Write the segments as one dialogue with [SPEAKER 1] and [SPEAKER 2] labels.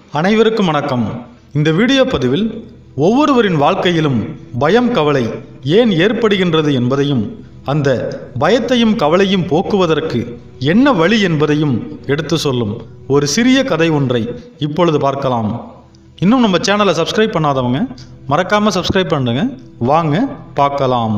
[SPEAKER 1] அனைவருக்கும் வணக்கம் இந்த வீடியோ பதிவில் ஒவ்வொருவரின் வாழ்க்கையிலும் பயம் கவலை ஏன் ஏற்படுகின்றது என்பதையும் அந்த பயத்தையும் கவலையும் போக்குவதற்கு என்ன வழி என்பதையும் எடுத்து சொல்லும் ஒரு சிறிய கதை ஒன்றை இப்பொழுது பார்க்கலாம் இன்னும் நம்ம சேனலை சப்ஸ்கிரைப் பண்ணாதவங்க மறக்காமல் சப்ஸ்கிரைப் பண்ணுங்க வாங்க பார்க்கலாம்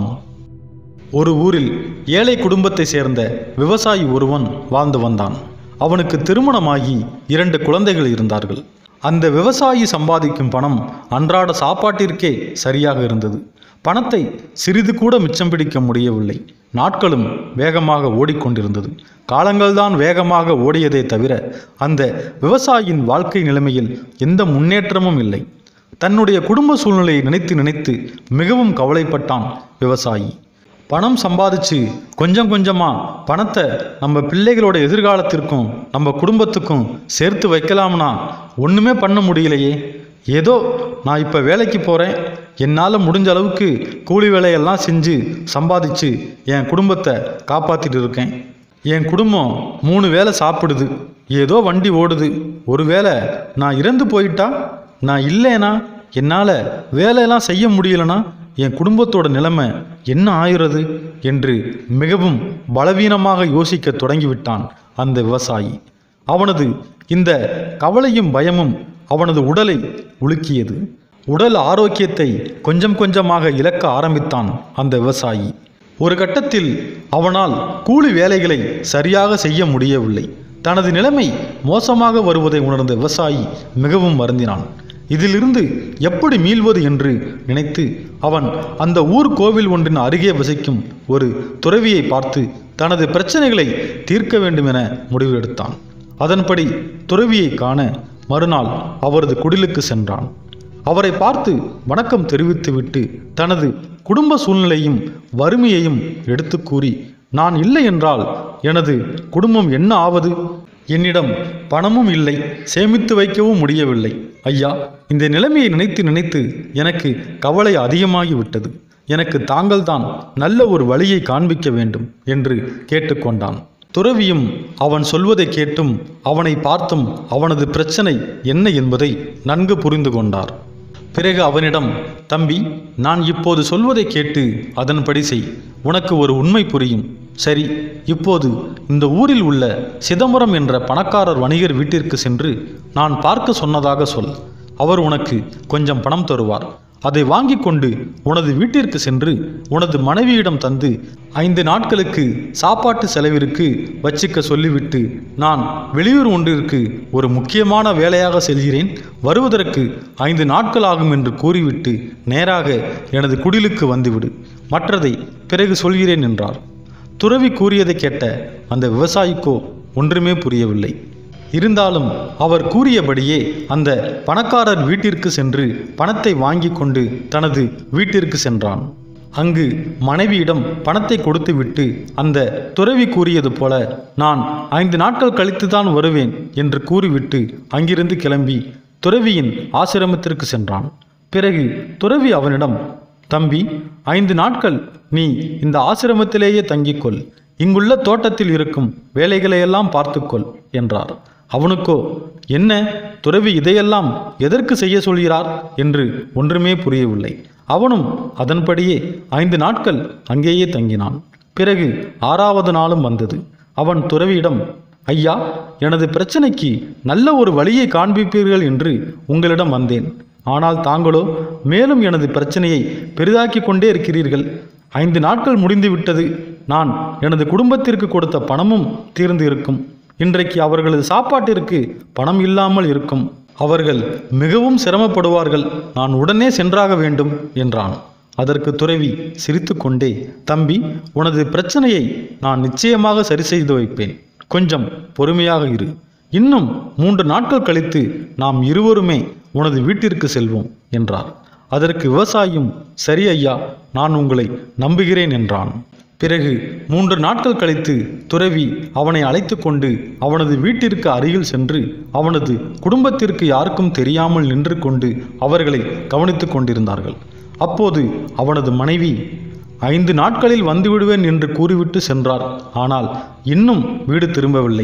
[SPEAKER 1] ஒரு ஊரில் ஏழை குடும்பத்தை சேர்ந்த விவசாயி ஒருவன் வாழ்ந்து வந்தான் அவனுக்கு திருமணமாகி இரண்டு குழந்தைகள் இருந்தார்கள் அந்த விவசாயி சம்பாதிக்கும் பணம் அன்றாட சாப்பாட்டிற்கே சரியாக இருந்தது பணத்தை சிறிது கூட மிச்சம் பிடிக்க முடியவில்லை நாட்களும் வேகமாக ஓடிக்கொண்டிருந்தது காலங்கள்தான் வேகமாக ஓடியதே தவிர அந்த விவசாயியின் வாழ்க்கை நிலைமையில் எந்த முன்னேற்றமும் இல்லை தன்னுடைய குடும்ப சூழ்நிலையை நினைத்து நினைத்து மிகவும் கவலைப்பட்டான் விவசாயி பணம் சம்பாதிச்சு கொஞ்சம் கொஞ்சமாக பணத்தை நம்ம பிள்ளைகளோட எதிர்காலத்திற்கும் நம்ம குடும்பத்துக்கும் சேர்த்து வைக்கலாம்னா ஒன்றுமே பண்ண முடியலையே ஏதோ நான் இப்போ வேலைக்கு போகிறேன் என்னால் முடிஞ்ச அளவுக்கு கூலி வேலையெல்லாம் செஞ்சு சம்பாதிச்சு என் குடும்பத்தை காப்பாற்றிட்டு இருக்கேன் என் குடும்பம் மூணு வேளை சாப்பிடுது ஏதோ வண்டி ஓடுது ஒருவேளை நான் இறந்து போயிட்டா நான் இல்லைனா என்னால் வேலையெல்லாம் செய்ய முடியலனா என் குடும்பத்தோட நிலைமை என்ன ஆகிறது என்று மிகவும் பலவீனமாக யோசிக்க தொடங்கிவிட்டான் அந்த விவசாயி அவனது இந்த கவலையும் பயமும் அவனது உடலை உலுக்கியது உடல் ஆரோக்கியத்தை கொஞ்சம் கொஞ்சமாக இழக்க ஆரம்பித்தான் அந்த விவசாயி ஒரு கட்டத்தில் அவனால் கூலி வேலைகளை சரியாக செய்ய முடியவில்லை தனது நிலைமை மோசமாக வருவதை உணர்ந்த விவசாயி மிகவும் வருந்தினான் இதிலிருந்து எப்படி மீள்வது என்று நினைத்து அவன் அந்த ஊர் கோவில் ஒன்றின் அருகே வசிக்கும் ஒரு துறவியை பார்த்து தனது பிரச்சனைகளை தீர்க்க வேண்டும் என முடிவு எடுத்தான் அதன்படி துறவியை காண மறுநாள் அவரது குடிலுக்கு சென்றான் அவரை பார்த்து வணக்கம் தெரிவித்துவிட்டு தனது குடும்ப சூழ்நிலையும் வறுமையையும் எடுத்து கூறி நான் இல்லை என்றால் எனது குடும்பம் என்ன ஆவது என்னிடம் பணமும் இல்லை சேமித்து வைக்கவும் முடியவில்லை ஐயா இந்த நிலைமையை நினைத்து நினைத்து எனக்கு கவலை அதிகமாகி விட்டது எனக்கு தாங்கள்தான் நல்ல ஒரு வழியை காண்பிக்க வேண்டும் என்று கேட்டுக்கொண்டான் துறவியும் அவன் சொல்வதை கேட்டும் அவனை பார்த்தும் அவனது பிரச்சனை என்ன என்பதை நன்கு புரிந்து கொண்டார் பிறகு அவனிடம் தம்பி நான் இப்போது சொல்வதை கேட்டு அதன்படி செய் உனக்கு ஒரு உண்மை புரியும் சரி இப்போது இந்த ஊரில் உள்ள சிதம்பரம் என்ற பணக்காரர் வணிகர் வீட்டிற்கு சென்று நான் பார்க்க சொன்னதாக சொல் அவர் உனக்கு கொஞ்சம் பணம் தருவார் அதை வாங்கி கொண்டு உனது வீட்டிற்கு சென்று உனது மனைவியிடம் தந்து ஐந்து நாட்களுக்கு சாப்பாட்டு செலவிற்கு வச்சிக்க சொல்லிவிட்டு நான் வெளியூர் ஒன்றிற்கு ஒரு முக்கியமான வேலையாக செல்கிறேன் வருவதற்கு ஐந்து நாட்கள் ஆகும் என்று கூறிவிட்டு நேராக எனது குடிலுக்கு வந்துவிடு மற்றதை பிறகு சொல்கிறேன் என்றார் துறவி கூறியதை கேட்ட அந்த விவசாயிக்கோ ஒன்றுமே புரியவில்லை இருந்தாலும் அவர் கூறியபடியே அந்த பணக்காரர் வீட்டிற்கு சென்று பணத்தை வாங்கி கொண்டு தனது வீட்டிற்கு சென்றான் அங்கு மனைவியிடம் பணத்தை கொடுத்துவிட்டு அந்த துறவி கூறியது போல நான் ஐந்து நாட்கள் கழித்துதான் வருவேன் என்று கூறிவிட்டு அங்கிருந்து கிளம்பி துறவியின் ஆசிரமத்திற்கு சென்றான் பிறகு துறவி அவனிடம் தம்பி ஐந்து நாட்கள் நீ இந்த ஆசிரமத்திலேயே தங்கிக்கொள் இங்குள்ள தோட்டத்தில் இருக்கும் வேலைகளையெல்லாம் பார்த்துக்கொள் என்றார் அவனுக்கோ என்ன துறவி இதையெல்லாம் எதற்கு செய்ய சொல்கிறார் என்று ஒன்றுமே புரியவில்லை அவனும் அதன்படியே ஐந்து நாட்கள் அங்கேயே தங்கினான் பிறகு ஆறாவது நாளும் வந்தது அவன் துறவியிடம் ஐயா எனது பிரச்சனைக்கு நல்ல ஒரு வழியை காண்பிப்பீர்கள் என்று உங்களிடம் வந்தேன் ஆனால் தாங்களோ மேலும் எனது பிரச்சனையை பெரிதாக்கி கொண்டே இருக்கிறீர்கள் ஐந்து நாட்கள் முடிந்து விட்டது நான் எனது குடும்பத்திற்கு கொடுத்த பணமும் தீர்ந்து இருக்கும் இன்றைக்கு அவர்களது சாப்பாட்டிற்கு பணம் இல்லாமல் இருக்கும் அவர்கள் மிகவும் சிரமப்படுவார்கள் நான் உடனே சென்றாக வேண்டும் என்றான் அதற்கு துறவி சிரித்துக்கொண்டே தம்பி உனது பிரச்சனையை நான் நிச்சயமாக சரி செய்து வைப்பேன் கொஞ்சம் பொறுமையாக இரு இன்னும் மூன்று நாட்கள் கழித்து நாம் இருவருமே உனது வீட்டிற்கு செல்வோம் என்றார் அதற்கு விவசாயியும் சரி ஐயா நான் உங்களை நம்புகிறேன் என்றான் பிறகு மூன்று நாட்கள் கழித்து துறவி அவனை அழைத்து கொண்டு அவனது வீட்டிற்கு அருகில் சென்று அவனது குடும்பத்திற்கு யாருக்கும் தெரியாமல் நின்று கொண்டு அவர்களை கவனித்து கொண்டிருந்தார்கள் அப்போது அவனது மனைவி ஐந்து நாட்களில் வந்துவிடுவேன் என்று கூறிவிட்டு சென்றார் ஆனால் இன்னும் வீடு திரும்பவில்லை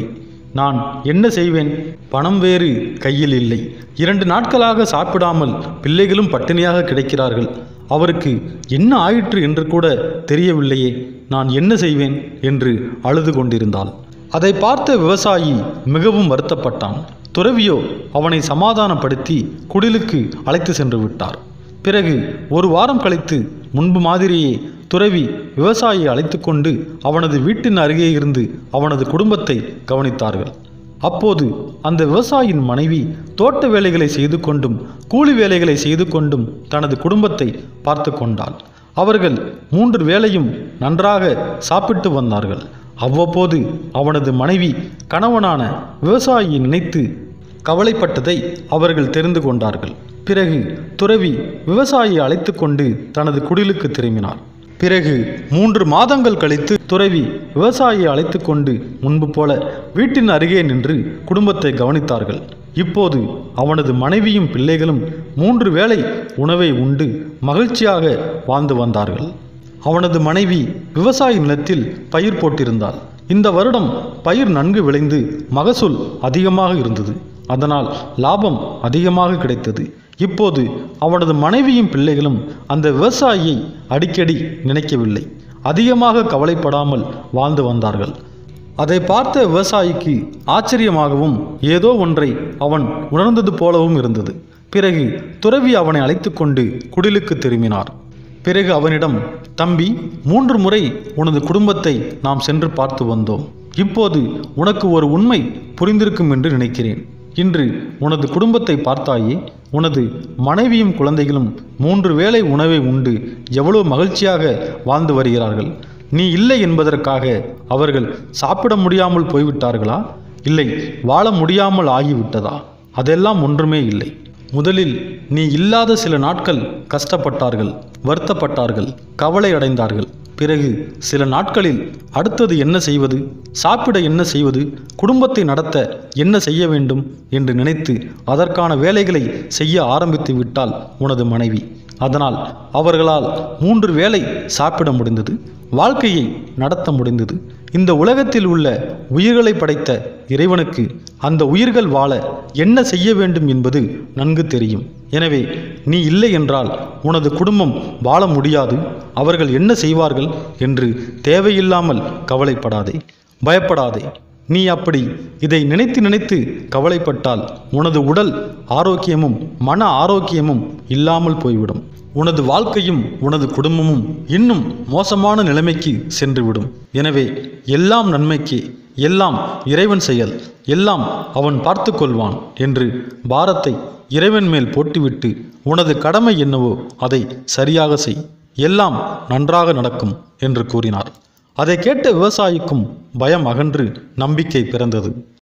[SPEAKER 1] நான் என்ன செய்வேன் பணம் வேறு கையில் இல்லை இரண்டு நாட்களாக சாப்பிடாமல் பிள்ளைகளும் பட்டினியாக கிடைக்கிறார்கள் அவருக்கு என்ன ஆயிற்று என்று கூட தெரியவில்லையே நான் என்ன செய்வேன் என்று அழுது கொண்டிருந்தாள் அதை பார்த்த விவசாயி மிகவும் வருத்தப்பட்டான் துறவியோ அவனை சமாதானப்படுத்தி குடிலுக்கு அழைத்து சென்று விட்டார் பிறகு ஒரு வாரம் கழித்து முன்பு மாதிரியே துறவி விவசாயியை அழைத்து கொண்டு அவனது வீட்டின் அருகே இருந்து அவனது குடும்பத்தை கவனித்தார்கள் அப்போது அந்த விவசாயியின் மனைவி தோட்ட வேலைகளை செய்து கொண்டும் கூலி வேலைகளை செய்து கொண்டும் தனது குடும்பத்தை பார்த்து கொண்டாள் அவர்கள் மூன்று வேளையும் நன்றாக சாப்பிட்டு வந்தார்கள் அவ்வப்போது அவனது மனைவி கணவனான விவசாயியை நினைத்து கவலைப்பட்டதை அவர்கள் தெரிந்து கொண்டார்கள் பிறகு துறவி விவசாயியை அழைத்து கொண்டு தனது குடிலுக்கு திரும்பினார் பிறகு மூன்று மாதங்கள் கழித்து துறவி விவசாயியை அழைத்து கொண்டு முன்பு போல வீட்டின் அருகே நின்று குடும்பத்தை கவனித்தார்கள் இப்போது அவனது மனைவியும் பிள்ளைகளும் மூன்று வேளை உணவை உண்டு மகிழ்ச்சியாக வாழ்ந்து வந்தார்கள் அவனது மனைவி விவசாய நிலத்தில் பயிர் போட்டிருந்தாள் இந்த வருடம் பயிர் நன்கு விளைந்து மகசூல் அதிகமாக இருந்தது அதனால் லாபம் அதிகமாக கிடைத்தது இப்போது அவனது மனைவியும் பிள்ளைகளும் அந்த விவசாயியை அடிக்கடி நினைக்கவில்லை அதிகமாக கவலைப்படாமல் வாழ்ந்து வந்தார்கள் அதை பார்த்த விவசாயிக்கு ஆச்சரியமாகவும் ஏதோ ஒன்றை அவன் உணர்ந்தது போலவும் இருந்தது பிறகு துறவி அவனை அழைத்து கொண்டு குடிலுக்கு திரும்பினார் பிறகு அவனிடம் தம்பி மூன்று முறை உனது குடும்பத்தை நாம் சென்று பார்த்து வந்தோம் இப்போது உனக்கு ஒரு உண்மை புரிந்திருக்கும் என்று நினைக்கிறேன் இன்று உனது குடும்பத்தை பார்த்தாயே உனது மனைவியும் குழந்தைகளும் மூன்று வேளை உணவை உண்டு எவ்வளவு மகிழ்ச்சியாக வாழ்ந்து வருகிறார்கள் நீ இல்லை என்பதற்காக அவர்கள் சாப்பிட முடியாமல் போய்விட்டார்களா இல்லை வாழ முடியாமல் ஆகிவிட்டதா அதெல்லாம் ஒன்றுமே இல்லை முதலில் நீ இல்லாத சில நாட்கள் கஷ்டப்பட்டார்கள் வருத்தப்பட்டார்கள் கவலை அடைந்தார்கள் பிறகு சில நாட்களில் அடுத்தது என்ன செய்வது சாப்பிட என்ன செய்வது குடும்பத்தை நடத்த என்ன செய்ய வேண்டும் என்று நினைத்து அதற்கான வேலைகளை செய்ய ஆரம்பித்து விட்டால் உனது மனைவி அதனால் அவர்களால் மூன்று வேளை சாப்பிட முடிந்தது வாழ்க்கையை நடத்த முடிந்தது இந்த உலகத்தில் உள்ள உயிர்களை படைத்த இறைவனுக்கு அந்த உயிர்கள் வாழ என்ன செய்ய வேண்டும் என்பது நன்கு தெரியும் எனவே நீ இல்லை என்றால் உனது குடும்பம் வாழ முடியாது அவர்கள் என்ன செய்வார்கள் என்று தேவையில்லாமல் கவலைப்படாதே பயப்படாதே நீ அப்படி இதை நினைத்து நினைத்து கவலைப்பட்டால் உனது உடல் ஆரோக்கியமும் மன ஆரோக்கியமும் இல்லாமல் போய்விடும் உனது வாழ்க்கையும் உனது குடும்பமும் இன்னும் மோசமான நிலைமைக்கு சென்றுவிடும் எனவே எல்லாம் நன்மைக்கு எல்லாம் இறைவன் செயல் எல்லாம் அவன் பார்த்து கொள்வான் என்று பாரத்தை இறைவன் மேல் போட்டுவிட்டு உனது கடமை என்னவோ அதை சரியாக செய் எல்லாம் நன்றாக நடக்கும் என்று கூறினார் அதை கேட்ட விவசாயிக்கும் பயம் அகன்று நம்பிக்கை பிறந்தது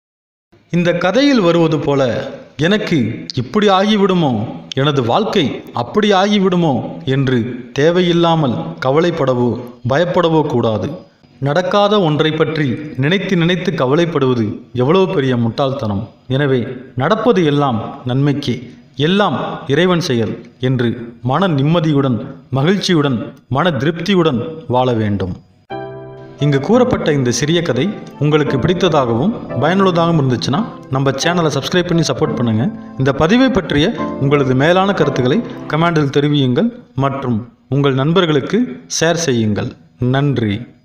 [SPEAKER 1] இந்த கதையில் வருவது போல எனக்கு இப்படி ஆகிவிடுமோ எனது வாழ்க்கை அப்படி ஆகிவிடுமோ என்று தேவையில்லாமல் கவலைப்படவோ பயப்படவோ கூடாது நடக்காத ஒன்றை பற்றி நினைத்து நினைத்து கவலைப்படுவது எவ்வளவு பெரிய முட்டாள்தனம் எனவே நடப்பது எல்லாம் நன்மைக்கே எல்லாம் இறைவன் செயல் என்று மன நிம்மதியுடன் மகிழ்ச்சியுடன் மன திருப்தியுடன் வாழ வேண்டும் இங்கு கூறப்பட்ட இந்த சிறிய கதை உங்களுக்கு பிடித்ததாகவும் பயனுள்ளதாகவும் இருந்துச்சுன்னா நம்ம சேனலை சப்ஸ்கிரைப் பண்ணி சப்போர்ட் பண்ணுங்கள் இந்த பதிவை பற்றிய உங்களது மேலான கருத்துக்களை கமெண்டில் தெரிவியுங்கள் மற்றும் உங்கள் நண்பர்களுக்கு ஷேர் செய்யுங்கள் நன்றி